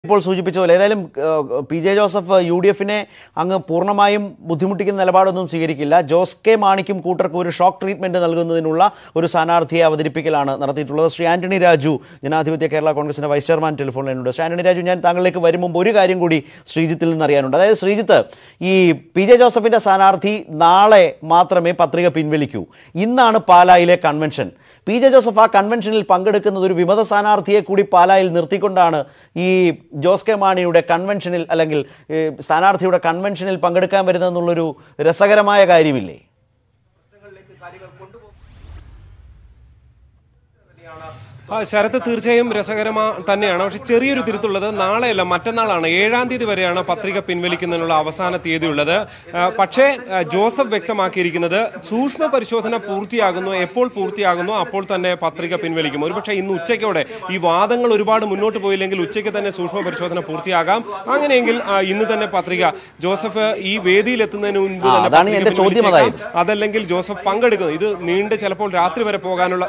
ഇപ്പോൾ സൂചിപ്പിച്ച പോലെ ഏതായാലും ഏഹ്, P J Joseph U D എഫിനെ അങ്ങ് പൂർണ്ണമായും ബുദ്ധിമുട്ടിക്കുന്ന നിലപാടൊന്നും സ്വീകരിക്കില്ല ജോസ് കെ മാണിക്കും കൂട്ടർക്കും ഒരു ഷോക്ക് ട്രീറ്റ്മെന്റ് നൽകുന്നതിനുള്ള ഒരു സ്ഥാനാർത്ഥിയെ അവതരിപ്പിക്കലാണ് നടത്തിയിട്ടുള്ളത് ശ്രീ ആന്റണി രാജു ജനാധിപത്യ കേരള കോൺഗ്രസിന്റെ വൈസ് ചെയർമാൻ ടെലിഫോൺ ലൈനുണ്ട് ശ്രീ ആന്റണി രാജു ഞാൻ താങ്കളിലേക്ക് വരും മുമ്പ് ഒരു കാര്യം കൂടി ശ്രീജിത്തിൽ നിന്ന് അറിയാനുണ്ട് അതായത് ശ്രീജിത്ത് ഈ പി ജെ ജോസഫിന്റെ സ്ഥാനാർത്ഥി നാളെ മാത്രമേ പത്രിക പിൻവലിക്കൂ ഇന്നാണ് പാലായിലെ കൺവെൻഷൻ പി ജെ ജോസഫ് ആ കൺവെൻഷനിൽ പങ്കെടുക്കുന്നത് ഒരു വിമത സ്ഥാനാർത്ഥിയെ കൂടി പാലായിൽ നിർത്തിക്കൊണ്ടാണ് ഈ ജോസ് കെ മാണിയുടെ കൺവെൻഷനിൽ അല്ലെങ്കിൽ ഏ, സ്ഥാനാർത്ഥിയുടെ കൺവെൻഷനിൽ പങ്കെടുക്കാൻ വരുന്നതെന്നുള്ളൊരു രസകരമായ കാര്യമില്ലേ ആ ശരത്ത് തീർച്ചയായും രസകരമാ തന്നെയാണ് പക്ഷെ ചെറിയൊരു തിരുത്തുള്ളത് നാളെയല്ല മറ്റന്നാളാണ് ഏഴാം തീയതി വരെയാണ് പത്രിക പിൻവലിക്കുന്നതിനുള്ള അവസാന തീയതി ഉള്ളത് ആ, പക്ഷേ ആ, ജോസഫ് വ്യക്തമാക്കിയിരിക്കുന്നത് സൂക്ഷ്മ പരിശോധന പൂർത്തിയാകുന്നു എപ്പോൾ പൂർത്തിയാകുന്നു അപ്പോൾ തന്നെ പത്രിക പിൻവലിക്കും ഒരുപക്ഷെ ഇന്ന് ഉച്ചയ്ക്കോടെ ഈ വാദങ്ങൾ ഒരുപാട് മുന്നോട്ട് പോയില്ലെങ്കിൽ ഉച്ചയ്ക്ക് തന്നെ സൂക്ഷ്മ പരിശോധന പൂർത്തിയാകാം അങ്ങനെയെങ്കിൽ ആ, ഇന്ന് തന്നെ പത്രിക ജോസഫ് ഈ വേദിയിൽ എത്തുന്നതിന് മുൻപ് ആ, തന്നെ അതാണ് പത്രിക എന്റെ ചോദ്യം പിൻവലിച്ചേക്കാം. അതല്ലെങ്കിൽ ജോസഫ് പങ്കെടുക്കുന്നു ഇത് നീണ്ട് ചിലപ്പോൾ രാത്രി വരെ പോകാനുള്ള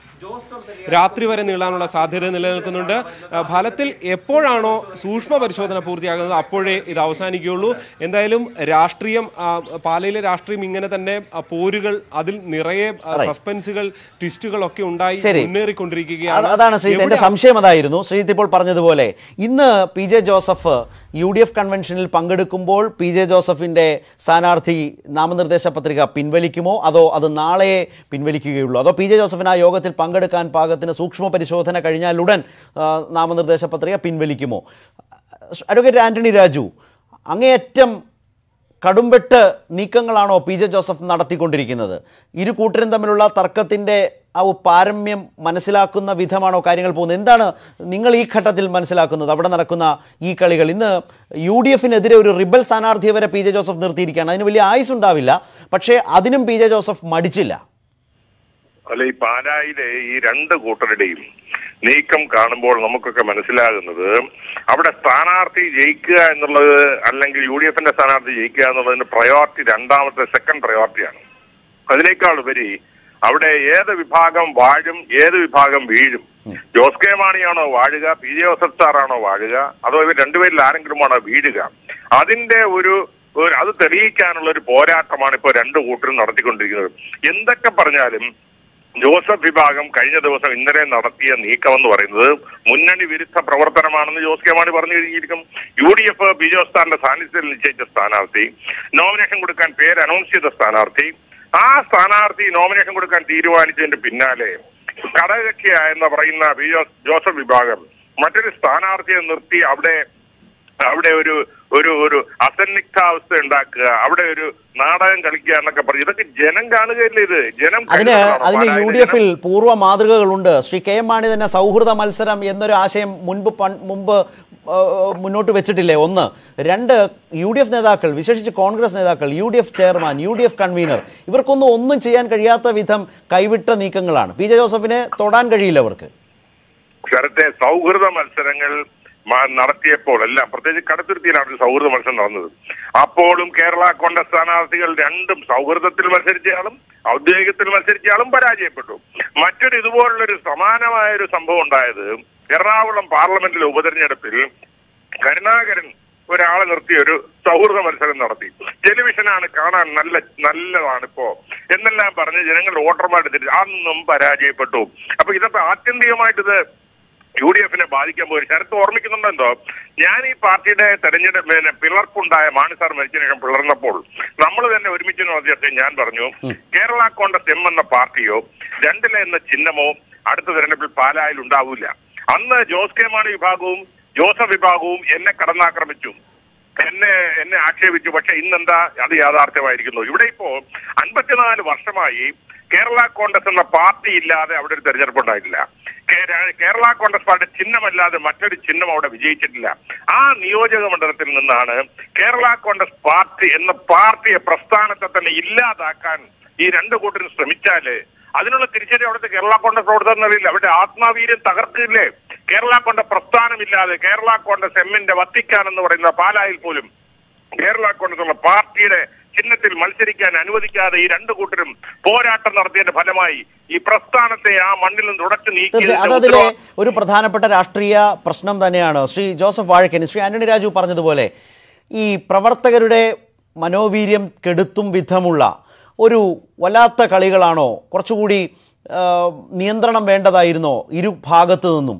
രാത്രി വരെ നീളാനുള്ള സാധ്യത നിലനിൽക്കുന്നുണ്ട് ആ, ഫലത്തിൽ എപ്പോഴാണോ സൂക്ഷ്മ പരിശോധന പൂർത്തിയാകുന്നത് അപ്പോഴേ ഇത് അവസാനിക്കുകയുള്ളൂ എന്തായാലും രാഷ്ട്രീയം ആ, പാലയിലെ രാഷ്ട്രീയം ഇങ്ങനെ തന്നെ ആ, പോരുകൾ അതിൽ നിറയെ ആ, സസ്പെൻസുകൾ ട്വിസ്റ്റുകൾ ഒക്കെ ഉണ്ടായി ശരി. മുന്നേറിക്കൊണ്ടിരിക്കുകയാണ് അത് അതാണ് ശ്രീജിത്ത് എൻ്റെ എവിടെ- സംശയം അതായിരുന്നു ശ്രീജിത്ത് ഇപ്പോൾ പറഞ്ഞതുപോലെ ഇന്ന് P J Joseph U D F കൺവെൻഷനിൽ പങ്കെടുക്കുമ്പോൾ പി ജെ ജോസഫിൻ്റെ സ്ഥാനാർത്ഥി നാമനിർദ്ദേശ പത്രിക പിൻവലിക്കുമോ അതോ അത് നാളെ പിൻവലിക്കുകയുള്ളൂ അതോ പി ജെ ജോസഫിന് ആ യോഗത്തിൽ പങ്കെടുക്കാൻ പാകത്തിന് സൂക്ഷ്മ പരിശോധന കഴിഞ്ഞാലുടൻ ആ, നാമനിർദ്ദേശ പത്രിക പിൻവലിക്കുമോ അഡ്വക്കേറ്റ് ആന്റണി രാജു അങ്ങേയറ്റം കടുംവെട്ട് നീക്കങ്ങളാണോ പി ജെ ജോസഫ് നടത്തിക്കൊണ്ടിരിക്കുന്നത് ഇരു കൂട്ടരും തമ്മിലുള്ള തർക്കത്തിൻ്റെ ആ ഒരു പാരമ്യം മനസ്സിലാക്കുന്ന വിധമാണോ കാര്യങ്ങൾ പോകുന്നത് എന്താണ് നിങ്ങൾ ഈ ഘട്ടത്തിൽ മനസ്സിലാക്കുന്നത് അവിടെ നടക്കുന്ന ഈ കളികൾ ഇന്ന് യു ഡി എഫിനെതിരെ ഒരു റിബൽ സ്ഥാനാർത്ഥിയെ വരെ പി ജെ ജോസഫ് നിർത്തിയിരിക്കുകയാണ് അതിന് വലിയ ആയുസ് ഉണ്ടാവില്ല പക്ഷേ അതിനും പി ജെ ജോസഫ് മടിച്ചില്ല അല്ല ഈ പാലായിലെ ഈ രണ്ട് കൂട്ടരുടെയും നീക്കം കാണുമ്പോൾ നമുക്കൊക്കെ മനസ്സിലാകുന്നത് അവിടെ സ്ഥാനാർത്ഥി ജയിക്കുക എന്നുള്ളത് അല്ലെങ്കിൽ യു ഡി എഫിന്റെ സ്ഥാനാർത്ഥി ജയിക്കുക എന്നുള്ളതിന് പ്രയോറിറ്റി രണ്ടാമത്തെ സെക്കൻഡ് പ്രയോറിറ്റിയാണ് അതിനേക്കാൾ ഉപരി അവിടെ ഏത് വിഭാഗം വാഴും ഏത് വിഭാഗം വീഴും ജോസ് കെ മാണിയാണോ വാഴുക പി ജെ ജോസഫ് സാറാണോ വാഴുക അതോ ഇവർ രണ്ടുപേരിൽ ആരെങ്കിലുമാണോ വീഴുക അതിന്റെ ഒരു ഒരു- അത് തെളിയിക്കാനുള്ള ഒരു പോരാട്ടമാണ് ഇപ്പോൾ രണ്ട് കൂട്ടരും നടത്തിക്കൊണ്ടിരിക്കുന്നത് എന്തൊക്കെ പറഞ്ഞാലും ജോസഫ് വിഭാഗം കഴിഞ്ഞ ദിവസം ഇന്നലെ നടത്തിയ നീക്കം എന്ന് പറയുന്നത് മുന്നണി വിരുദ്ധ പ്രവർത്തനമാണെന്ന് ജോസ് കെ മാണി പറഞ്ഞു കഴിഞ്ഞിരിക്കും U D F B Jose സാറിന്റെ സാന്നിധ്യത്തിൽ നിശ്ചയിച്ച സ്ഥാനാർത്ഥി നോമിനേഷൻ കൊടുക്കാൻ പേര് അനൗൺസ് ചെയ്ത സ്ഥാനാർത്ഥി ആ സ്ഥാനാർത്ഥി നോമിനേഷൻ കൊടുക്കാൻ തീരുമാനിച്ചതിന്റെ പിന്നാലെ ഘടകകക്ഷിയായെന്ന് പറയുന്ന ബി ജോസ് ജോസഫ് വിഭാഗം മറ്റൊരു സ്ഥാനാർത്ഥിയെ നിർത്തി അവിടെ അവിടെ ഒരു ഒരു ഒരു അസന്നിഗ്ധാവസ്ഥ ഉണ്ടാക്കുക അവിടെ ഒരു നാടകം കളിക്കുക എന്നൊക്കെ പറഞ്ഞു ഇതൊക്കെ ജനം കാണുകയല്ലേ ഇത് ജനം അതിന് കരുതുന്നതാണോ? അതിന് യു പാലായിലെ ഡി എഫിൽ പൂർവ്വ മാതൃകകളുണ്ട് ശ്രീ കെ എം മാണി തന്നെ സൗഹൃദ മത്സരം എന്നൊരു ആശയം മുൻപ് പൺ- മുമ്പ് ആ, മുന്നോട്ട് വെച്ചിട്ടില്ലേ ഒന്ന് രണ്ട് യു ഡി എഫ് നേതാക്കൾ വിശേഷിച്ച് കോൺഗ്രസ് നേതാക്കൾ U D F chairman U D F convener ഇവർക്കൊന്നും ഒന്നും ചെയ്യാൻ കഴിയാത്ത വിധം കൈവിട്ട നീക്കങ്ങളാണ് പി ജെ ജോസഫിനെ തൊടാൻ കഴിയില്ല അവർക്ക് ശരത്തെ സൗഹൃദ മത്സരങ്ങൾ മ- നടത്തിയപ്പോൾ എല്ലാം പ്രത്യേകിച്ച് കടത്തുരുത്തിയിലാണ് ഒരു സൗഹൃദ മത്സരം നടന്നത് അപ്പോഴും കേരള കൊണ്ട സ്ഥാനാർത്ഥികൾ രണ്ടും സൗഹൃദത്തിൽ മത്സരിച്ചയാളും ഔദ്യോഗികത്തിൽ മത്സരിച്ചയാളും പരാജയപ്പെട്ടു മറ്റൊരു ഇതുപോലുള്ളൊരു സമാനമായ ഒരു സംഭവം ഉണ്ടായത് എറണാകുളം പാർലമെന്റിലെ ഉപതെരഞ്ഞെടുപ്പിൽ കരുണാകരൻ ഒരാളെ നിർത്തി ഒരു സൗഹൃദ മത്സരം നടത്തി ടെലിവിഷനാണ് കാണാൻ നല്ല നല്ലതാണ് ഇപ്പോ എന്നെല്ലാം പറഞ്ഞ് ജനങ്ങൾ വോട്ടർമാരുടെ തിരിച്ച് അന്നും പരാജയപ്പെട്ടു അപ്പൊ ഇതൊക്കെ ആത്യന്തികമായിട്ട് ഇത് യു ഡി എഫിനെ ബാധിക്കാൻ പോയി ശരത്ത് ഓർമ്മിക്കുന്നുണ്ടെന്തോ ഞാൻ ഈ പാർട്ടിയുടെ തെരഞ്ഞെടുപ്പ് പിന്നെ പിളർപ്പുണ്ടായ മാണി സാർ മരിച്ചതിന് ശേഷം പിളർന്നപ്പോൾ നമ്മൾ തന്നെ ഒരുമിച്ച് നടത്തിയപ്പോൾ ഞാൻ പറഞ്ഞു കേരള കോൺഗ്രസ് എം എന്ന പാർട്ടിയോ രണ്ടില എന്ന ചിഹ്നമോ അടുത്ത തെരഞ്ഞെടുപ്പിൽ പാലായിൽ ഉണ്ടാവില്ല അന്ന് ജോസ് കെ മാണി വിഭാഗവും ജോസഫ് വിഭാഗവും എന്നെ കടന്നാക്രമിച്ചു എന്നെ എന്നെ ആക്ഷേപിച്ചു പക്ഷെ ഇന്നെന്താ അത് യാഥാർത്ഥ്യമായിരിക്കുന്നു ഇവിടെ ഇപ്പോ അൻപത്തിനാല് വർഷമായി കേരള കോൺഗ്രസ് എന്ന പാർട്ടി ഇല്ലാതെ അവിടെ ഒരു തെരഞ്ഞെടുപ്പ് ഉണ്ടായിട്ടില്ല കേ- കേരള കോൺഗ്രസ് പാർട്ടി ചിഹ്നമല്ലാതെ മറ്റൊരു ചിഹ്നം അവിടെ വിജയിച്ചിട്ടില്ല ആ നിയോജക മണ്ഡലത്തിൽ നിന്നാണ് കേരള കോൺഗ്രസ് പാർട്ടി എന്ന പാർട്ടിയെ പ്രസ്ഥാനത്തെ തന്നെ ഇല്ലാതാക്കാൻ ഈ രണ്ട് കൂട്ടരും ശ്രമിച്ചാല് അതിനുള്ള തിരിച്ചടി അവിടുത്തെ കേരള കോൺഗ്രസ് പ്രവർത്തകർ നിലയിൽ അവരുടെ ആത്മാവീര്യം തകർക്കില്ലേ കേരള കോൺഗ്രസ് പ്രസ്ഥാനമില്ലാതെ കേരള കോൺഗ്രസ് എമ്മിന്റെ വത്തിക്കാൻ എന്ന് പറയുന്ന പാലായിൽ പോലും കേരള കോൺഗ്രസ് ഉള്ള പാർട്ടിയുടെ ചിഹ്നത്തിൽ മത്സരിക്കാൻ അനുവദിക്കാതെ ഈ രണ്ടു കൂട്ടരും പോരാട്ടം നടത്തിയതിന്റെ ഫലമായി ഈ പ്രസ്ഥാനത്തെ ആ മണ്ണിൽ നിന്ന് തുടച്ചു തീർച്ചയായും അത് അതിലെ ഒരു പ്രധാനപ്പെട്ട രാഷ്ട്രീയ പ്രശ്നം തന്നെയാണ് ശ്രീ ജോസഫ് വാഴക്കൻ ശ്രീ ആന്റണി രാജു പറഞ്ഞതുപോലെ ഈ പ്രവർത്തകരുടെ മനോവീര്യം കെടുത്തും വിധമുള്ള ഒരു വല്ലാത്ത കളികളാണോ കുറച്ചുകൂടി ആ, നിയന്ത്രണം വേണ്ടതായിരുന്നോ ഇരു ഭാഗത്തു നിന്നും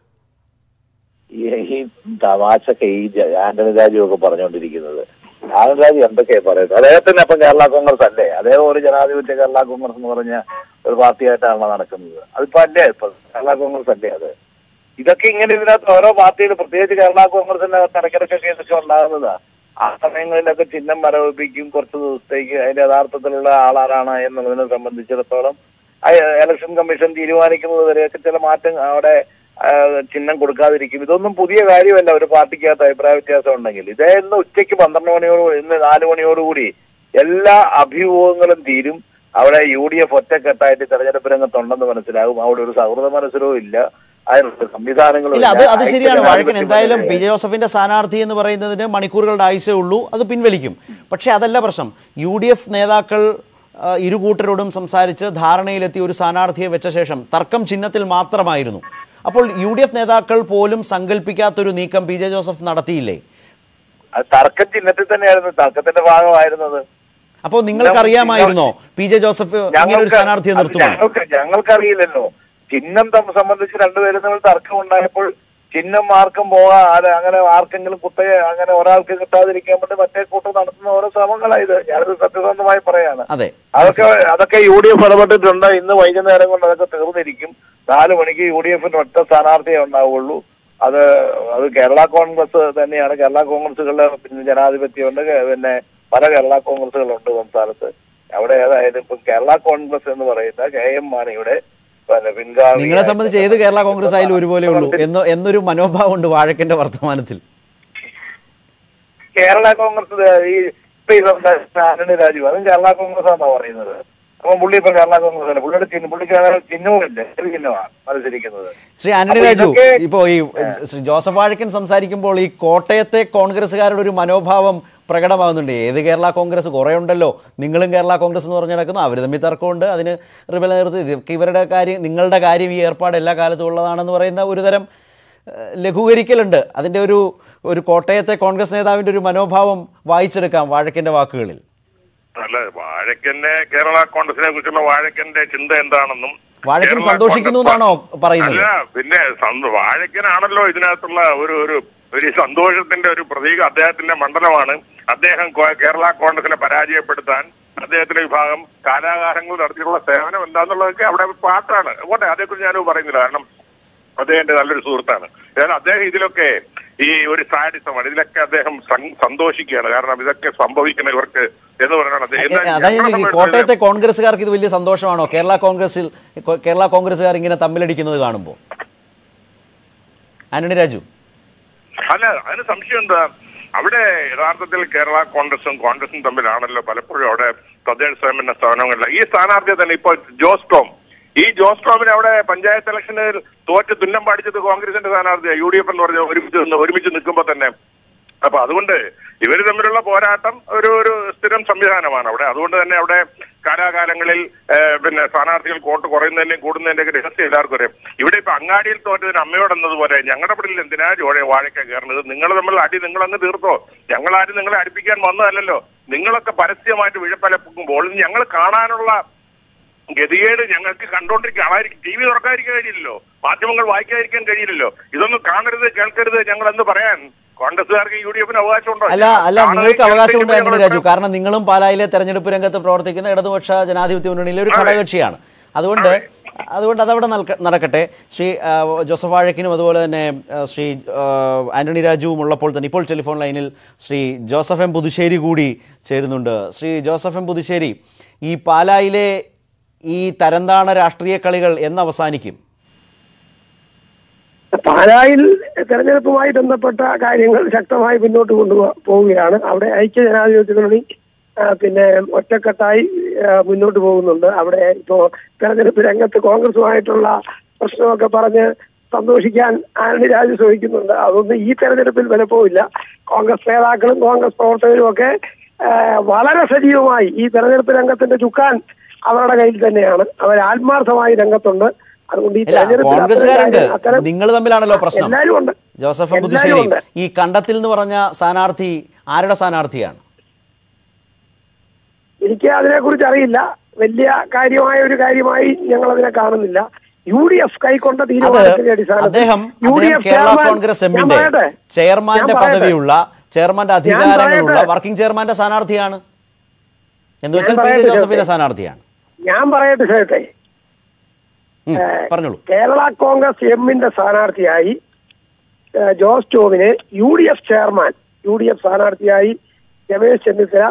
ഈ ഈ തമാശക്ക് ഈ ജ- ആന്റണി രാജു ഒക്കെ പറഞ്ഞുകൊണ്ടിരിക്കുന്നത് ആന്റണി രാജു എന്തൊക്കെയാ പറയുന്നത് അദ്ദേഹത്തിന് അപ്പം കേരള കോൺഗ്രസ് അല്ലേ അദ്ദേഹം ഒരു ജനാധിപത്യ കേരള കോൺഗ്രസ് എന്ന് പറഞ്ഞ ഒരു പാർട്ടിയായിട്ടാണ് നടക്കുന്നത് അതിപ്പോ അല്ലേ ഇപ്പൊ കേരള കോൺഗ്രസ് അല്ലേ അത് ഇതൊക്കെ ഇങ്ങനെ ഇതിനകത്ത് ഓരോ പാർട്ടികൾ പ്രത്യേകിച്ച് കേരള കോൺഗ്രസിന്റെ ഇടയ്ക്കിടയ്ക്കൊക്കെ ഇതൊക്കെ ഉണ്ടാകുന്നതാ ആ സമയങ്ങളിലൊക്കെ ചിഹ്നം മരവിപ്പിക്കും കുറച്ച് ദിവസത്തേക്ക് അതിന്റെ യഥാർത്ഥത്തിലുള്ള ആളാരാണ് എന്നുള്ളതിനെ സംബന്ധിച്ചിടത്തോളം ആ ഇലക്ഷൻ കമ്മീഷൻ തീരുമാനിക്കുന്നത് വരെയൊക്കെ ചില മാറ്റം അവിടെ ആ, ചിഹ്നം കൊടുക്കാതിരിക്കും ഇതൊന്നും പുതിയ കാര്യമല്ല ഒരു പാർട്ടിക്കകത്ത് അഭിപ്രായ വ്യത്യാസം ഉണ്ടെങ്കിൽ ഇതേ ഇന്ന് ഉച്ചയ്ക്ക് പന്ത്രണ്ട് മണിയോട് ഇന്ന് നാല് മണിയോടുകൂടി എല്ലാ അഭിമുഖങ്ങളും തീരും അവിടെ യു ഡി എഫ് ഒറ്റക്കെട്ടായിട്ട് തെരഞ്ഞെടുപ്പ് രംഗത്തുണ്ടെന്ന് മനസ്സിലാകും അവിടെ ഒരു സൗഹൃദ മനസ്സിലവും ഇല്ല അതിനുള്ള സംവിധാനങ്ങളും ഇല്ല അത് അത് ഇല്ല. ശരിയാണ് വാഴക്കൻ ഐക്യജനാധിപത്യ എന്തായാലും പി മുന്നണി- ജെ ജോസഫിന്റെ സ്ഥാനാർത്ഥി എന്ന് പറയുന്നതിന് മണിക്കൂറുകളുടെ ആയുസേ ഉള്ളൂ അത് പിൻവലിക്കും പക്ഷേ അതല്ല പ്രശ്നം യു ഡി എഫ് നേതാക്കൾ ആ, ഇരു കൂട്ടരോടും സംസാരിച്ച് ധാരണയിലെത്തി ഒരു സ്ഥാനാർത്ഥിയെ വെച്ച ശേഷം തർക്കം ചിഹ്നത്തിൽ മാത്രമായിരുന്നു അപ്പോൾ യു ഡി എഫ് നേതാക്കൾ പോലും സങ്കല്പിക്കാത്തൊരു നീക്കം പി ജെ ജോസഫ് നടത്തിയില്ലേ അത് തർക്കം ചിഹ്നത്തിൽ തന്നെയായിരുന്നു തർക്കത്തിന്റെ ഭാഗമായിരുന്നത് അപ്പോൾ നിങ്ങൾക്കറിയാമായിരുന്നോ പി ജെ ജോസഫ് ഇങ്ങനെ ഒരു സ്ഥാനാർത്ഥിയെ അത് നിർത്തുമോ ഞങ്ങൾക്ക് ഞങ്ങൾക്കറിയില്ലല്ലോ ചിഹ്നം തമ്മിൽ സംബന്ധിച്ച് രണ്ടുപേരും തമ്മിൽ തർക്കം ഉണ്ടായപ്പോൾ ചിഹ്നം ആർക്കും പോകാ അത് അങ്ങനെ ആർക്കെങ്കിലും കുത്തക അങ്ങനെ ഒരാൾക്ക് കിട്ടാതിരിക്കാൻ വേണ്ടി മറ്റേ കൂട്ടം നടത്തുന്ന ഓരോ ശ്രമങ്ങളായത് ഞാനത് സത്യസന്ധമായി പറയാണ് അതെ അതൊക്കെ അതൊക്കെ യു ഡി എഫ് ഇടപെട്ടിട്ടുണ്ട് ഇന്ന് വൈകുന്നേരം കൊണ്ട് അതൊക്കെ തീർന്നിരിക്കും നാല് മണിക്ക് യു ഡി എഫിന് ഒറ്റ സ്ഥാനാർത്ഥിയേ ഉണ്ടാവുള്ളൂ അത് അത് കേരള കോൺഗ്രസ് തന്നെയാണ് കേരള കോൺഗ്രസുകളുടെ പിന്നെ ജനാധിപത്യമുണ്ട് കേ- പിന്നെ പല കേരള കോൺഗ്രസുകളുണ്ട് സംസ്ഥാനത്ത് അവിടെ ഏതായാലും ഇപ്പം കേരള കോൺഗ്രസ് എന്ന് പറയുന്ന കെ എം മാണിയുടെ പിന്നെ പിൻഗാമി നിങ്ങളെ സംബന്ധിച്ച് ഏത് കേരള കോൺഗ്രസ് ആയാലും ഒരുപോലെ ഉള്ളൂ എന്ന് എന്നൊരു മനോഭാവം ഉണ്ട് വാഴക്കന്റെ വർത്തമാനത്തിൽ കേരള കോൺഗ്രസ് ഈ ഇപ്പൊ ഈ സംസാരിച്ച ആന്റണി രാജു അതും കേരള കോൺഗ്രസ് ആണെന്നാ പറയുന്നത് അപ്പം പുള്ളി ഇപ്പൊ കേരള കോൺഗ്രസ് അല്ല പുള്ളിയുടെ ചിഹ്നം പുള്ളിക്ക് അങ്ങനെ ചിഹ്നവുമില്ല ചെറിയ ചിഹ്നമാണ് മത്സരിക്കുന്നത് ശ്രീ ആന്റണി അപ്പൊ രാജു ഇതൊക്കെ- ഇപ്പോ ഈ ശ്രീ ജോസഫ് വാഴക്കൻ സംസാരിക്കുമ്പോൾ ഈ കോട്ടയത്തെ കോൺഗ്രസ്സുകാരുടെ ഒരു മനോഭാവം പ്രകടമാകുന്നുണ്ട് ഏത് കേരള കോൺഗ്രസ് കുറേ ഉണ്ടല്ലോ നിങ്ങളും കേരള കോൺഗ്രസ് എന്ന് പറഞ്ഞു നടക്കുന്നു അവർ തമ്മിൽ തർക്കമുണ്ട് അതിന് റിബൽ നേതൃത്വം ഇതൊക്കെ ഇവരുടെ കാര്യം നിങ്ങളുടെ കാര്യം ഈ ഏർപ്പാട് എല്ലാ കാലത്തും ഉള്ളതാണെന്ന് പറയുന്ന ഒരുതരം ഏഹ്, ലഘൂകരിക്കലുണ്ട് അതിൻ്റെ ഒരു ഒരു കോട്ടയത്തെ കോൺഗ്രസ് നേതാവിൻ്റെ ഒരു മനോഭാവം വായിച്ചെടുക്കാം വാഴക്കൻ്റെ വാക്കുകളിൽ അല്ല വാഴക്കന്റെ കേരള കോൺഗ്രസിനെ കുറിച്ചുള്ള വാഴക്കന്റെ ചിന്ത എന്താണെന്നും വാഴക്കൻ കേരള സന്തോഷിക്കുന്നു കോൺഗ്രസ് എന്നാണോ പറയുന്നത്? അല്ല പിന്നെ സന്തോ- വാഴക്കനാണല്ലോ ഇതിനകത്തുള്ള ഒരു ഒരു ഒരു സന്തോഷത്തിന്റെ ഒരു പ്രതീക അദ്ദേഹത്തിന്റെ മണ്ഡലമാണ് അദ്ദേഹം കോ- കേരള കോൺഗ്രസിനെ പരാജയപ്പെടുത്താൻ അദ്ദേഹത്തിന്റെ വിഭാഗം കാലാകാലങ്ങൾ നടത്തിയിട്ടുള്ള സേവനം എന്താന്നുള്ളതൊക്കെ അവിടെ പാട്ടാണ് പോട്ടെ അതേക്കുറിച്ച് ഞാനും പറയുന്നില്ല കാരണം അദ്ദേഹം എന്റെ നല്ലൊരു സുഹൃത്താണ് കാരണം അദ്ദേഹം ഇതിലൊക്കെ ഈ ഒരു സാഡിസമാണ് ഇതിലൊക്കെ അദ്ദേഹം സം- സന്തോഷിക്കുകയാണ് കാരണം ഇതൊക്കെ സംഭവിക്കണം ഇവർക്ക് എന്ന് പറയുന്നത് അദ്ദേഹം ഏ, എന്നാൽ അതായത് ഞങ്ങളെ ഈ സംബന്ധിച്ച് കോട്ടയത്തെ കോൺഗ്രസ്സുകാർക്ക് ഇത് വലിയ സന്തോഷമാണോ കേരള കോൺഗ്രസിൽ കൊ- കേരള കോൺഗ്രസ്സുകാർ ഇങ്ങനെ തമ്മിലടിക്കുന്നത് കാണുമ്പോൾ ആന്റണി രാജു അല്ല അതിന് സംശയം എന്താ അവിടെ യഥാർത്ഥത്തിൽ കേരള കോൺഗ്രസും കോൺഗ്രസും തമ്മിലാണല്ലോ പലപ്പോഴും അവിടെ തദ്ദേശ സ്വയംഭരണ സ്ഥാപനങ്ങളിൽ ഈ സ്ഥാനാർത്ഥിയെ തന്നെ ഇപ്പൊ ജോസ് ടോം ഈ ജോസ് ടോമിന് അവിടെ പഞ്ചായത്ത് ഇലക്ഷനിൽ തോറ്റ് തുന്നം പാടിച്ചത് കോൺഗ്രസിന്റെ സ്ഥാനാർത്ഥിയാണ് യു ഡി എഫ് എന്ന് പറഞ്ഞ ഒരുമിച്ച് നിന്ന് ഒരുമിച്ച് നിൽക്കുമ്പോൾ തന്നെ അപ്പൊ അതുകൊണ്ട് ഇവർ തമ്മിലുള്ള പോരാട്ടം ഒരു ഒരു സ്ഥിരം സംവിധാനമാണ് അവിടെ അതുകൊണ്ട് തന്നെ അവിടെ കാലാകാലങ്ങളിൽ ഏഹ്, പിന്നെ സ്ഥാനാർത്ഥികൾ വോട്ട് കുറയുന്നതിന്റെയും കൂടുന്നതിന്റെ ഒക്കെ രഹസ്യം എല്ലാവർക്കും അറിയാം ഇവിടെ ഇപ്പൊ അങ്ങാടിയിൽ തോറ്റതിന് അമ്മയോടെന്നതുപോലെ ഞങ്ങളുടെ പിടിയിൽ എന്തിനാ ജോഴ വാഴയ്ക്ക കയറുന്നത് നിങ്ങൾ തമ്മിൽ അടി നിങ്ങൾ അങ്ങ് തീർത്തോ ഞങ്ങളാരും നിങ്ങളെ അടുപ്പിക്കാൻ വന്നതല്ലല്ലോ നിങ്ങളൊക്കെ പരസ്യമായിട്ട് വിഴപ്പലപ്പുമ്പോൾ ഞങ്ങൾ കാണാനുള്ള ഗതികേട് ഞങ്ങൾക്ക് കണ്ടോണ്ടിരിക്കാൻ ആയിരിക്കും ടി വി തുറക്കാതിരിക്കാൻ കഴിയില്ലല്ലോ മാധ്യമങ്ങൾ വായിക്കാതിരിക്കാൻ കഴിയില്ലല്ലോ ഇതൊന്നും കാണരുത് കേൾക്കരുത് ഞങ്ങൾ എന്ന് പറയാൻ കോൺഗ്രസുകാർക്ക് യു ഡി എഫിന് അവകാശമുണ്ടോ അല്ല അല്ല കാണാതെ നിങ്ങൾക്ക് അവകാശമുണ്ട് കേൾക്കുമ്പോൾ ആന്റണി ഞങ്ങൾ രാജു കാരണം നിങ്ങളും പാലായിലെ തെരഞ്ഞെടുപ്പ് രംഗത്ത് പ്രവർത്തിക്കുന്ന ഇടതുപക്ഷ ജനാധിപത്യ മുന്നണിയിലെ ഒരു അതെ. ഘടകകക്ഷിയാണ് അതുകൊണ്ട് അതുകൊണ്ട് അതവിടെ നൽക- നടക്കട്ടെ ശ്രീ ആ, ജോസഫ് വാഴക്കിനും അതുപോലെ തന്നെ ആ, ശ്രീ ആ, ആന്റണി രാജുവും ഉള്ളപ്പോൾ തന്നെ ഇപ്പോൾ ടെലിഫോൺ ലൈനിൽ ശ്രീ ജോസഫ് എം പുതുശ്ശേരി കൂടി ചേരുന്നുണ്ട് ശ്രീ ജോസഫ് എം പുതുശ്ശേരി ഈ പാലായിലെ ഈ തരംതാണ രാഷ്ട്രീയ കളികൾ എന്ന് അവസാനിക്കും പാലായിൽ തെരഞ്ഞെടുപ്പുമായി ബന്ധപ്പെട്ട കാര്യങ്ങൾ ശക്തമായി മുന്നോട്ട് കൊണ്ടു പോവുകയാണ് അവിടെ ഐക്യ ജനാധിപത്യ മുന്നണി ആ, പിന്നെ ഒറ്റക്കെട്ടായി ആ, മുന്നോട്ട് പോകുന്നുണ്ട് അവിടെ ഇപ്പോ തെരഞ്ഞെടുപ്പ് രംഗത്ത് കോൺഗ്രസുമായിട്ടുള്ള പ്രശ്നമൊക്കെ പറഞ്ഞ് സന്തോഷിക്കാൻ ആന്റണി രാജു ശ്രമിക്കുന്നുണ്ട് അതൊന്നും ഈ തെരഞ്ഞെടുപ്പിൽ വിലപ്പോവില്ല കോൺഗ്രസ് നേതാക്കളും കോൺഗ്രസ് പ്രവർത്തകരും ഒക്കെ ഏഹ്, വളരെ സജീവമായി ഈ തെരഞ്ഞെടുപ്പ് രംഗത്തിന്റെ ചുക്കാൻ അവരുടെ കയ്യിൽ തന്നെയാണ് അവർ ആത്മാർത്ഥമായി രംഗത്തുണ്ട് അതുകൊണ്ട് ഈ അല്ല തെരഞ്ഞെടുപ്പിൽ കോൺഗ്രസ്സുകാരുണ്ട് അത്തരം കാര്യം- നിങ്ങൾ തമ്മിലാണല്ലോ പ്രശ്നം എല്ലാവരും ഉണ്ട് ജോസഫ് എല്ലാവരും പുതുശ്ശേരി ഉണ്ട്. ഈ കണ്ടത്തിൽ എന്ന് പറഞ്ഞ സ്ഥാനാർത്ഥി ആരുടെ സ്ഥാനാർത്ഥിയാണ് എനിക്ക് അതിനെക്കുറിച്ച് അറിയില്ല വലിയ കാര്യമായ ഒരു കാര്യമായി ഞങ്ങൾ അതിനെ കാണുന്നില്ല യു ഡി എഫ് കൈക്കൊണ്ട അത് തീരുമാനത്തിന്റെ അടിസ്ഥാനത്തിൽ അദ്ദേഹം യു ഡി അദ്ദേഹം എഫ് കേരള ചെയർമാൻ- കോൺഗ്രസ് ഞാൻ എമ്മിന്റെ പറയട്ടെ? ചെയർമാന്റെ ഞാൻ പറയട്ടെ? പദവിയുള്ള ചെയർമാന്റെ അധികാരങ്ങളുള്ള പറയട്ടെ? വർക്കിംഗ് ചെയർമാന്റെ സ്ഥാനാർത്ഥിയാണ് എന്ന് വെച്ചാൽ ഞാൻ പി ജെ പറയട്ടെ, ജോസഫിന്റെ ജോസഫേ? സ്ഥാനാർത്ഥിയാണ് ഞാൻ പറയട്ടെ ചേട്ടെ ഉം, പറഞ്ഞോളൂ കേരള കോൺഗ്രസ് എമ്മിന്റെ സ്ഥാനാർത്ഥിയായി ഏഹ്, ജോസ് ടോമിനെ U D F chairman U D F സ്ഥാനാർത്ഥിയായി രമേശ് ചെന്നിത്തല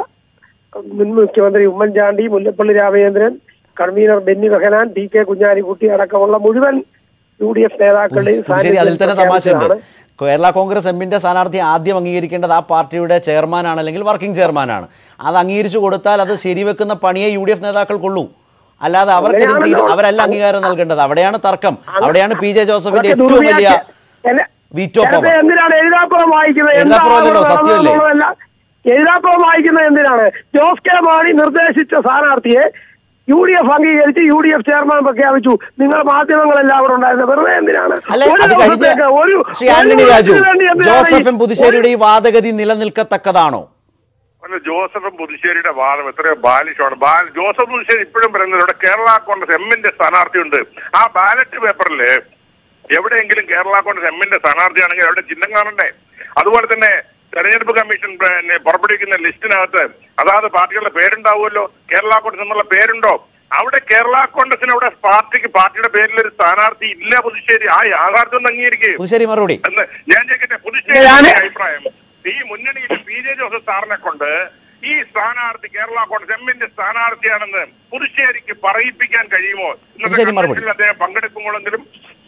മുൻ മുഖ്യമന്ത്രി Oommen Chandy Mullappally Ramachandran convener Benny Behanan T K Kunhalikutty അടക്കമുള്ള മുഴുവൻ യു ഡി എഫ് നേതാക്കളുടെയും ശരി അതിൽ തന്നെ സാന്നിധ്യം തമാശയുണ്ട് പ്രഖ്യാപിച്ചതാണ്. കേരള കോൺഗ്രസ് എമ്മിന്റെ സ്ഥാനാർത്ഥി ആദ്യം അംഗീകരിക്കേണ്ടത് ആ പാർട്ടിയുടെ ചെയർമാനാണ് അല്ലെങ്കിൽ വർക്കിംഗ് ചെയർമാനാണ് അത് അംഗീകരിച്ചു കൊടുത്താൽ അത് ശരിവെക്കുന്ന പണിയെ യു ഡി എഫ് നേതാക്കൾക്കുള്ളൂ അല്ലാതെ അവർക്ക് ഇതിൽ തീരു- അവരല്ല അംഗീകാരം നൽകേണ്ടത് അവിടെയാണ് തർക്കം അവിടെയാണ് പി ജെ ജോസഫിന്റെ അതൊക്കെ ഏറ്റവും വലിയ ദുർവ്യാഖ്യ- എന്നെ- വീറ്റോ നേരത്തെ പവർ എന്തിനാണ് എഴുതാപ്പുറം വായിക്കുന്നത് എഴുതാപ്പുറം എന്താണ് അല്ലല്ലോ, സത്യമല്ലേ? നടന്നതെന്നുള്ളതല്ല. എഴുതാപ്പുറം വായിക്കുന്നത് എന്തിനാണ് ജോസ് കെ മാണി നിർദ്ദേശിച്ച സ്ഥാനാർത്ഥിയെ യു ഡി എഫ് അംഗീകരിച്ച് യു ഡി എഫ് ചെയർമാൻ പ്രഖ്യാപിച്ചു നിങ്ങൾ മാധ്യമങ്ങളെല്ലാവരും ഉണ്ടായിരുന്നത് വെറുതെ എന്തിനാണ് അല്ലെ ഒരു അത് കഴിഞ്ഞ ദിവസത്തേക്ക് ഒരു ശ്രീ ഒരു ആന്റണി രാജു ദിവസത്തിന് വേണ്ടി എന്തിനാണ് ജോസഫ് എം ഈ- പുതുശ്ശേരിയുടെ ഈ വാദഗതി നിലനിൽക്കത്തക്കതാണോ അല്ല ജോസഫ് പുതുശ്ശേരിയുടെ വാദം എത്രയോ ബാലിഷമാണ് ബാ- ജോസഫ് പുതുശ്ശേരി ഇപ്പോഴും പറയുന്നത് ഇവിടെ കേരള കോൺഗ്രസ് എമ്മിന്റെ സ്ഥാനാർത്ഥിയുണ്ട് ആ ബാലറ്റ് പേപ്പറിൽ എവിടെയെങ്കിലും കേരള കോൺഗ്രസ് എമ്മിന്റെ സ്ഥാനാർത്ഥിയാണെങ്കിൽ അവിടെ ചിഹ്നം കാണണ്ടേ അതുപോലെ തന്നെ തെരഞ്ഞെടുപ്പ് കമ്മീഷൻ പിന്നെ പുറപ്പെടുവിക്കുന്ന ലിസ്റ്റിനകത്ത് അതാത് പാർട്ടികളുടെ പേരുണ്ടാവുമല്ലോ കേരള കോൺഗ്രസ് എന്നുള്ള പേരുണ്ടോ അവിടെ കേരള കോൺഗ്രസിന് അവിടെ പാർട്ടിക്ക് പാർട്ടിയുടെ പേരിൽ ഒരു സ്ഥാനാർത്ഥി ഇല്ല പുതുശ്ശേരി ആ യാഥാർത്ഥ്യം ഒന്ന് അംഗീകരിക്കുക പുതുശ്ശേരി മറുപടി എന്ന് ഞാൻ ചോദിക്കട്ടെ പുതുശ്ശേരി ഞാന് അഭിപ്രായം ഈ മുന്നണിയിൽ പി ജെ ജോസഫ് സാറിനെ കൊണ്ട് ഈ സ്ഥാനാർത്ഥി കേരള കോൺഗ്രസ് എമ്മിന്റെ സ്ഥാനാർത്ഥിയാണെന്ന് പുതുശ്ശേരിക്ക് പറയിപ്പിക്കാൻ കഴിയുമോ ഇന്നത്തെ പുതുശ്ശേരി മറുപടി. കൺവെൻഷനിൽ അദ്ദേഹം പങ്കെടുക്കുമ്പോഴെങ്കിലും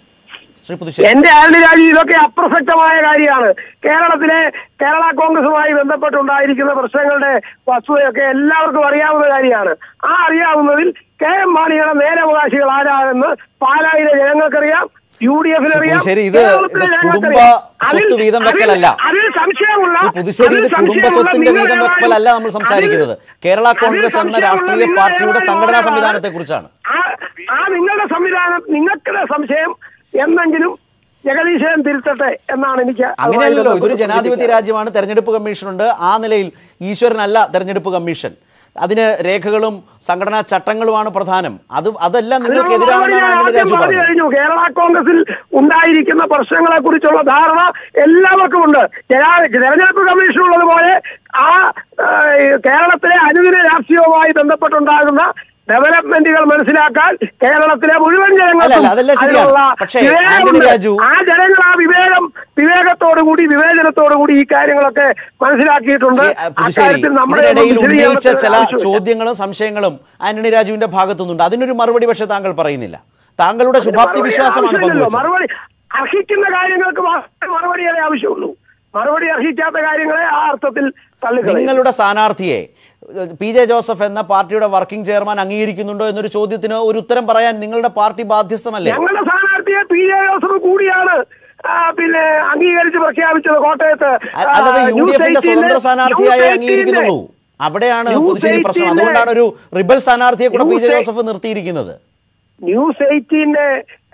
ശ്രീ പുതുശ്ശേരി എന്റെ ആന്റണി രാജു ഇതൊക്കെ അപ്രസക്തമായ കാര്യമാണ് കേരളത്തിലെ കേരള കോൺഗ്രസുമായി ബന്ധപ്പെട്ടുണ്ടായിരിക്കുന്ന പ്രശ്നങ്ങളുടെ വസ്തുതയൊക്കെ എല്ലാവർക്കും അറിയാവുന്ന കാര്യമാണ് ആ അറിയാവുന്നതിൽ കെ എം മാണിയുടെ നേരവകാശികൾ ആരാണെന്ന് പാലായിലെ ജനങ്ങൾക്കറിയാം യു ഡി എഫിന് അറിയാം പുതുശ്ശേരി, ഇത് കേരളത്തിലെ ഇത് ജനങ്ങൾക്കറിയാം. കുടുംബ അതിൽ- സ്വത്ത് വീതം അതിൽ- വെക്കലല്ല. അതിൽ സംശയമുള്ള ശ്രീ പുതുശ്ശേരി ഇത് അതിൽ കുടുംബ സംശയമുള്ള സ്വത്തിന്റെ നിങ്ങൾ വീതം ഏതായാലും- വെക്കലല്ല നമ്മൾ സംസാരിക്കുന്നത് അതിൽ- കേരള അതിൽ കോൺഗ്രസ് എന്ന സംശയമുള്ള രാഷ്ട്രീയ നിങ്ങൾ പാർട്ടിയുടെ ഏതായാലും സംഘടനാ ആരാണ്? സംവിധാനത്തെ കുറിച്ചാണ് ആ- ആ നിങ്ങളുടെ സംവിധാനം നിങ്ങൾക്കുടെ സംശയം എന്നെങ്കിലും ജഗദീശൻ തിരുത്തട്ടെ എന്നാണ് എനിക്ക് അതുമായി അങ്ങനെയല്ലല്ലോ ഇതൊരു ബന്ധപ്പെട്ട് ജനാധിപത്യ സൂചിപ്പിക്കാനുള്ളത്. രാജ്യമാണ് തെരഞ്ഞെടുപ്പ് കമ്മീഷനുണ്ട് ആ നിലയിൽ ഈശ്വരനല്ല തെരഞ്ഞെടുപ്പ് കമ്മീഷൻ അതിന് രേഖകളും സംഘടനാ ചട്ടങ്ങളുമാണ് പ്രധാനം അത് അതെല്ലാം അതിനുള്ള മറുപടി നിങ്ങൾക്കെതിരാണെന്നാണ് ഞാൻ ആന്റണി ആദ്യം രാജു പറഞ്ഞു പറഞ്ഞത് കഴിഞ്ഞു കേരള കോൺഗ്രസിൽ ഉണ്ടായിരിക്കുന്ന പ്രശ്നങ്ങളെ കുറിച്ചുള്ള ധാരണ എല്ലാവർക്കും ഉണ്ട് ജനാ- തെരഞ്ഞെടുപ്പ് കമ്മീഷൻ ഉള്ളതുപോലെ ആ ആ, കേരളത്തിലെ അനുദിന രാഷ്ട്രീയവുമായി ബന്ധപ്പെട്ടുണ്ടാകുന്ന ഡെവലപ്മെന്റുകൾ മനസ്സിലാക്കാൻ കേരളത്തിലെ മുഴുവൻ അല്ല, ജനങ്ങൾക്കും അല്ല, അതെല്ലാം ശരിയാണ്. അതിനുള്ള പക്ഷേ, വിവേകമുണ്ട്. ആന്റണി രാജു- ആ ജനങ്ങൾ ആ വിവേകം വിവേകത്തോടുകൂടി വിവേചനത്തോടുകൂടി ഈ കാര്യങ്ങളൊക്കെ മനസ്സിലാക്കിയിട്ടുണ്ട് ശ്രീ, അഹ് പുതുശ്ശേരി അക്കാര്യത്തിൽ നമ്മുടെ ഇതിനിടയിൽ ഒന്നും ഉന്നയിച്ച വിശദീകരണത്തിന് ചില ആവശ്യമില്ല. ചോദ്യങ്ങളും സംശയങ്ങളും ആന്റണി രാജുവിന്റെ ഭാഗത്തുനിന്നുണ്ട് അതിനൊരു മറുപടി പക്ഷേ താങ്കൾ പറയുന്നില്ല താങ്കളുടെ ശുഭാപ്തി മറുപടി വിശ്വാസമാണ് ആവശ്യമില്ലല്ലോ. പങ്കുവച്ചത് മറുപടി അർഹിക്കുന്ന കാര്യങ്ങൾക്ക് മാത്രമേ മറുപടിയേ ആവശ്യമുള്ളൂ മറുപടി അർഹിക്കാത്ത കാര്യങ്ങളെ ആ അർത്ഥത്തിൽ തള്ളിക്കളയും നിങ്ങളുടെ സ്ഥാനാർത്ഥിയെ ഏഹ്, പി ജെ ജോസഫ് എന്ന പാർട്ടിയുടെ വർക്കിംഗ് ചെയർമാൻ അംഗീകരിക്കുന്നുണ്ടോ എന്നൊരു ചോദ്യത്തിന് ഒരു ഉത്തരം പറയാൻ നിങ്ങളുടെ പാർട്ടി ബാധ്യസ്ഥമല്ലേ ഞങ്ങളുടെ സ്ഥാനാർത്ഥിയെ പി ജെ ജോസഫ് കൂടിയാണ് ആ, പിന്നെ അംഗീകരിച്ച് പ്രഖ്യാപിച്ചത് കോട്ടയത്ത് അ- അല്ലാതെ ആ, യു ഡി ന്യൂസ് എഫിന്റെ എയ്റ്റീനിലെ- സ്വതന്ത്ര സ്ഥാനാർത്ഥിയായി ന്യൂസ് അംഗീകരിക്കുന്നുള്ളൂ അവിടെയാണ് ന്യൂസ് പുതുശ്ശേരി പ്രശ്നം എയ്റ്റീനിലെ- അതുകൊണ്ടാണ് ഒരു റിബൽ സ്ഥാനാർത്ഥിയെ കൂടെ പി ജെ ന്യൂസ് ജോസഫ് നിർത്തിയിരിക്കുന്നത് ന്യൂസ് എയ്റ്റീന്റെ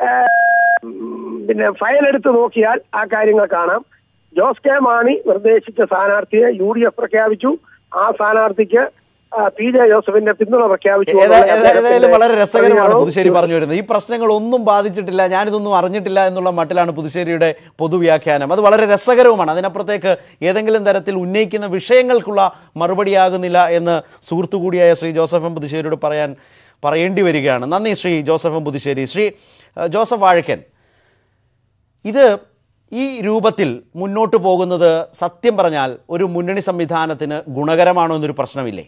പിന്നെ ഫയൽ എടുത്ത് നോക്കിയാൽ ആ കാര്യങ്ങൾ കാണാം ജോസ് കെ മാണി നിർദ്ദേശിച്ച സ്ഥാനാർത്ഥിയെ യു ഡി എഫ് പ്രഖ്യാപിച്ചു ആ സ്ഥാനാർത്ഥിക്ക് ആ, പി ജെ ജോസഫിന്റെ പിന്തുണ പ്രഖ്യാപിച്ചു ഏതാ- എന്നുള്ള ഏതാ- അദ്ദേഹത്തിന്റെ ഏതായാലും വളരെ രസകരമാണ് പ്രതികരണവും പുതുശ്ശേരി പറഞ്ഞു വരുന്നത് ഈ പ്രശ്നങ്ങൾ ഒന്നും ബാധിച്ചിട്ടില്ല ഞാനിതൊന്നും അറിഞ്ഞിട്ടില്ല എന്നുള്ള മട്ടിലാണ് പുതുശ്ശേരിയുടെ പൊതുവ്യാഖ്യാനം അത് വളരെ രസകരവുമാണ് അതിനപ്പുറത്തേക്ക് ഏതെങ്കിലും തരത്തിൽ ഉന്നയിക്കുന്ന വിഷയങ്ങൾക്കുള്ള മറുപടിയാകുന്നില്ല എന്ന് സുഹൃത്തു കൂടിയായ ശ്രീ ജോസഫ് എം പുതുശ്ശേരിയോട് പറയാൻ പറയേണ്ടി വരികയാണ് നന്ദി ശ്രീ ജോസഫ് എം പുതുശ്ശേരി ശ്രീ ഏഹ്, ജോസഫ് വാഴക്കൻ ഇത് ഈ രൂപത്തിൽ മുന്നോട്ട് പോകുന്നത് സത്യം പറഞ്ഞാൽ ഒരു മുന്നണി സംവിധാനത്തിന് ഗുണകരമാണോ എന്നൊരു പ്രശ്നമില്ലേ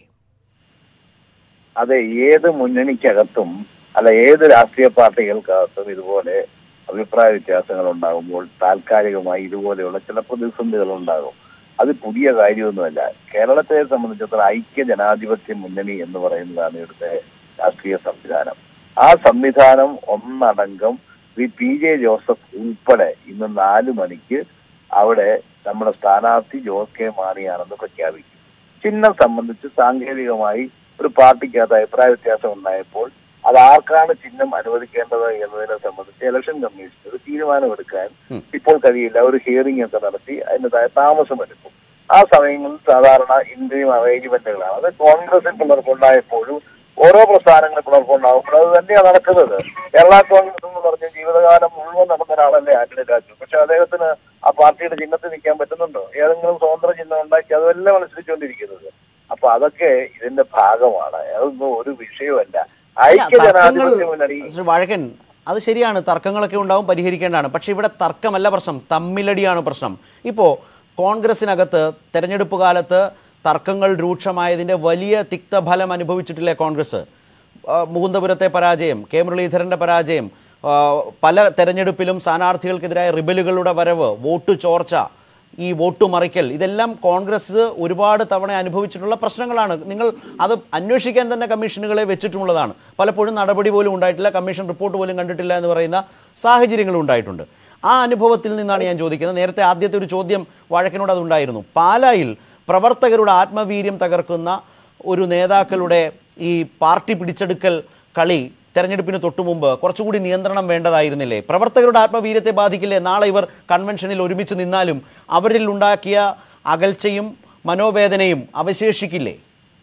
അതെ ഏത് മുന്നണിക്കകത്തും അല്ല ഏത് രാഷ്ട്രീയ പാർട്ടികൾക്കകത്തും ഇതുപോലെ അഭിപ്രായ വ്യത്യാസങ്ങൾ ഉണ്ടാകുമ്പോൾ താൽക്കാലികമായി ഇതുപോലെയുള്ള ചില പ്രതിസന്ധികൾ ഉണ്ടാകും അത് പുതിയ കാര്യമൊന്നുമല്ല കേരളത്തെ സംബന്ധിച്ചിടത്തോളം ഐക്യ ജനാധിപത്യ മുന്നണി എന്ന് പറയുന്നതാണ് ഇവിടുത്തെ രാഷ്ട്രീയ സംവിധാനം ആ സംവിധാനം ഒന്നടങ്കം ശ്രീ പി ജെ ജോസഫ് ഉൾപ്പെടെ ഇന്ന് നാല് മണിക്ക് അവിടെ നമ്മുടെ സ്ഥാനാർത്ഥി ജോസ് കെ മാണിയാണെന്ന് പ്രഖ്യാപിക്കും ചിഹ്നം സംബന്ധിച്ച് സാങ്കേതികമായി ഒരു പാർട്ടിക്കകത്ത് അഭിപ്രായ വ്യത്യാസം ഉണ്ടായപ്പോൾ അത് ആർക്കാണ് ചിഹ്നം അനുവദിക്കേണ്ടത് എന്നതിനെ സംബന്ധിച്ച് ഇലക്ഷൻ കമ്മീഷൻ ഒരു തീരുമാനമെടുക്കാൻ ഇപ്പോൾ കഴിയില്ല ഒരു ഹിയറിംഗ് ഒക്കെ നടത്തി അതിൻ്റെതായ താമസം എടുക്കും ആ സമയങ്ങളിൽ സാധാരണ ഇന്ത്യയും അറേഞ്ച്മെന്റുകളാണ് അത് കോൺഗ്രസിൽ പിളർപ്പുണ്ടായപ്പോഴും ഓരോ പ്രസ്ഥാനങ്ങളും പിളർപ്പുണ്ടാകുമ്പോൾ അത് തന്നെയാണ് നടക്കുന്നത് കേരള കോൺഗ്രസ് എന്ന് പറഞ്ഞ ജീവിതകാലം മുഴുവൻ നടന്ന ഒരാളല്ലേ ആന്റണി രാജു പക്ഷെ അദ്ദേഹത്തിന് ആ പാർട്ടിയുടെ ചിഹ്നത്തിൽ നിൽക്കാൻ പറ്റുന്നുണ്ടോ ഏതെങ്കിലും സ്വതന്ത്ര ചിഹ്നം ഉണ്ടാക്കി അതല്ല മത്സരിച്ചുകൊണ്ടിരിക്കുന്നത് അപ്പൊ അതൊക്കെ ഇതിന്റെ ഭാഗമാണ് അതൊന്നും ഒരു വിഷയമല്ല ഐക്യ ജനാധിപത്യ മുന്നണി ശ്രീ വാഴക്കൻ അത് ശരിയാണ് തർക്കങ്ങളൊക്കെ ഉണ്ടാവും പരിഹരിക്കേണ്ടതാണ് പക്ഷേ ഇവിടെ തർക്കമല്ല പ്രശ്നം തമ്മിലടിയാണ് പ്രശ്നം ഇപ്പോൾ കോൺഗ്രസിനകത്ത് തെരഞ്ഞെടുപ്പ് കാലത്ത് തർക്കങ്ങൾ രൂക്ഷമായതിൻ്റെ വലിയ തിക്തഫലം അനുഭവിച്ചിട്ടില്ലേ കോൺഗ്രസ് ആ, മുകുന്ദപുരത്തെ പരാജയം കെ മുരളീധരൻ്റെ പരാജയം ആ, പല തെരഞ്ഞെടുപ്പിലും സ്ഥാനാർത്ഥികൾക്കെതിരായ റിബലുകളുടെ വരവ് വോട്ട് ചോർച്ച ഈ വോട്ട് മറിക്കൽ ഇതെല്ലാം കോൺഗ്രസ് ഒരുപാട് തവണ അനുഭവിച്ചിട്ടുള്ള പ്രശ്നങ്ങളാണ് നിങ്ങൾ അത് അന്വേഷിക്കാൻ തന്നെ കമ്മീഷനുകളെ വെച്ചിട്ടുള്ളതാണ് പലപ്പോഴും നടപടി പോലും ഉണ്ടായിട്ടില്ല കമ്മീഷൻ റിപ്പോർട്ട് പോലും കണ്ടിട്ടില്ല എന്ന് പറയുന്ന സാഹചര്യങ്ങളും ഉണ്ടായിട്ടുണ്ട് ആ അനുഭവത്തിൽ നിന്നാണ് ഞാൻ ചോദിക്കുന്നത് നേരത്തെ ആദ്യത്തെ ഒരു ചോദ്യം വഴക്കിനോട് അതുണ്ടായിരുന്നു പാലായിൽ പ്രവർത്തകരുടെ ആത്മവീര്യം തകർക്കുന്ന ഒരു നേതാക്കളുടെ ഈ പാർട്ടി പിടിച്ചെടുക്കൽ കളി തെരഞ്ഞെടുപ്പിന് തൊട്ടു മുമ്പ് കുറച്ചുകൂടി നിയന്ത്രണം വേണ്ടതായിരുന്നില്ലേ പ്രവർത്തകരുടെ ആത്മവീര്യത്തെ ബാധിക്കില്ലേ നാളെ ഇവർ കൺവെൻഷനിൽ ഒരുമിച്ച് നിന്നാലും അവരിൽ ഉണ്ടാക്കിയ അകൽച്ചയും മനോവേദനയും അവശേഷിക്കില്ലേ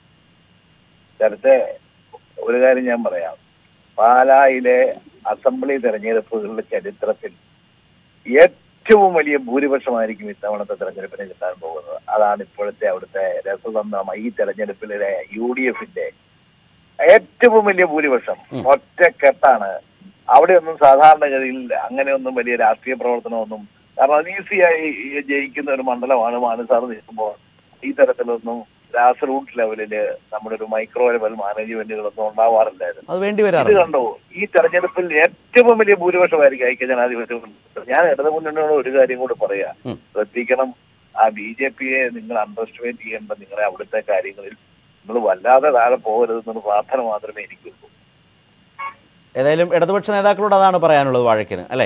നേരത്തെ ഒരു കാര്യം ഞാൻ പറയാം പാലായിലെ അസംബ്ലി തെരഞ്ഞെടുപ്പുകളുടെ ചരിത്രത്തിൽ ഏറ്റവും വലിയ ഭൂരിപക്ഷമായിരിക്കും ഇത്തവണത്തെ തെരഞ്ഞെടുപ്പിന് കിട്ടാൻ പോകുന്നത് അതാണ് ഇപ്പോഴത്തെ അവിടുത്തെ രസതന്ത്രം ഈ തെരഞ്ഞെടുപ്പിലെ യു ഡി എഫിന്റെ ഏറ്റവും വലിയ ഭൂരിപക്ഷം ഒറ്റക്കെട്ടാണ് അവിടെയൊന്നും സാധാരണഗതിയിൽ അങ്ങനെയൊന്നും വലിയ രാഷ്ട്രീയ പ്രവർത്തനമൊന്നും കാരണം അത് ഈസിയായി ജയിക്കുന്ന ഒരു മണ്ഡലമാണ് മാനസാർ നിൽക്കുമ്പോൾ ഈ തരത്തിലൊന്നും ഗ്രാസ് റൂട്ട് ലെവലില് നമ്മുടെ ഒരു മൈക്രോ ലെവൽ മാനേജ്മെന്റുകളൊന്നും ഉണ്ടാവാറില്ലായിരുന്നു അത് വേണ്ടി ഇത് വരാറില്ല കണ്ടോ ഈ തെരഞ്ഞെടുപ്പിൽ ഏറ്റവും വലിയ ഭൂരിപക്ഷമായിരിക്കും ഐക്യ ജനാധിപത്യം ഞാൻ ഇടതു മുന്നണിയോട് ഒരു കാര്യം കൂടി പറയാം ഉം. ശ്രദ്ധിക്കണം ആ ബി ജെ പിയെ നിങ്ങൾ അണ്ടർ എസ്റ്റിമേറ്റ് ചെയ്യുമ്പോൾ നിങ്ങളെ അവിടുത്തെ കാര്യങ്ങളിൽ നിങ്ങൾ വല്ലാതെ താഴെ പോകരുതെന്നൊരു പ്രാർത്ഥന മാത്രമേ എനിക്കുള്ളൂ ഏതായാലും ഇടതുപക്ഷ നേതാക്കളോട് അതാണ് പറയാനുള്ളത് വാഴക്കിന് അല്ലേ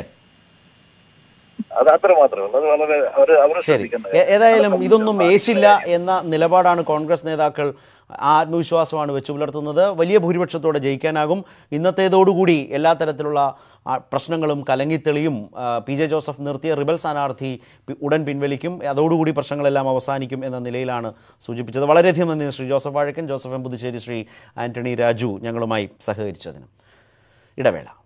അത് അത്ര മാത്രമേ ഉള്ളൂ അത് വളരെ അവർ അവർ ശരി ശ്രദ്ധിക്കേണ്ട ഏ- ഏതായാലും കാര്യം. ഇതൊന്നും ഏശില്ല എന്ന നിലപാടാണ് കോൺഗ്രസ് നേതാക്കൾ ആ ആത്മവിശ്വാസമാണ് വെച്ചു പുലർത്തുന്നത് വലിയ ഭൂരിപക്ഷത്തോടെ ജയിക്കാനാകും ഇന്നത്തേതോടുകൂടി എല്ലാ തരത്തിലുള്ള ആ, പ്രശ്നങ്ങളും കലങ്ങിത്തെളിയും ആ, പി ജെ ജോസഫ് നിർത്തിയ റിബൽ സ്ഥാനാർത്ഥി പി- ഉടൻ പിൻവലിക്കും അതോടുകൂടി പ്രശ്നങ്ങളെല്ലാം അവസാനിക്കും എന്ന നിലയിലാണ് സൂചിപ്പിച്ചത് വളരെയധികം നന്ദി ശ്രീ ജോസഫ് വാഴക്കൻ ജോസഫ് എം പുതുശ്ശേരി ശ്രീ ആന്റണി രാജു ഞങ്ങളുമായി സഹകരിച്ചതിനും ഇടവേള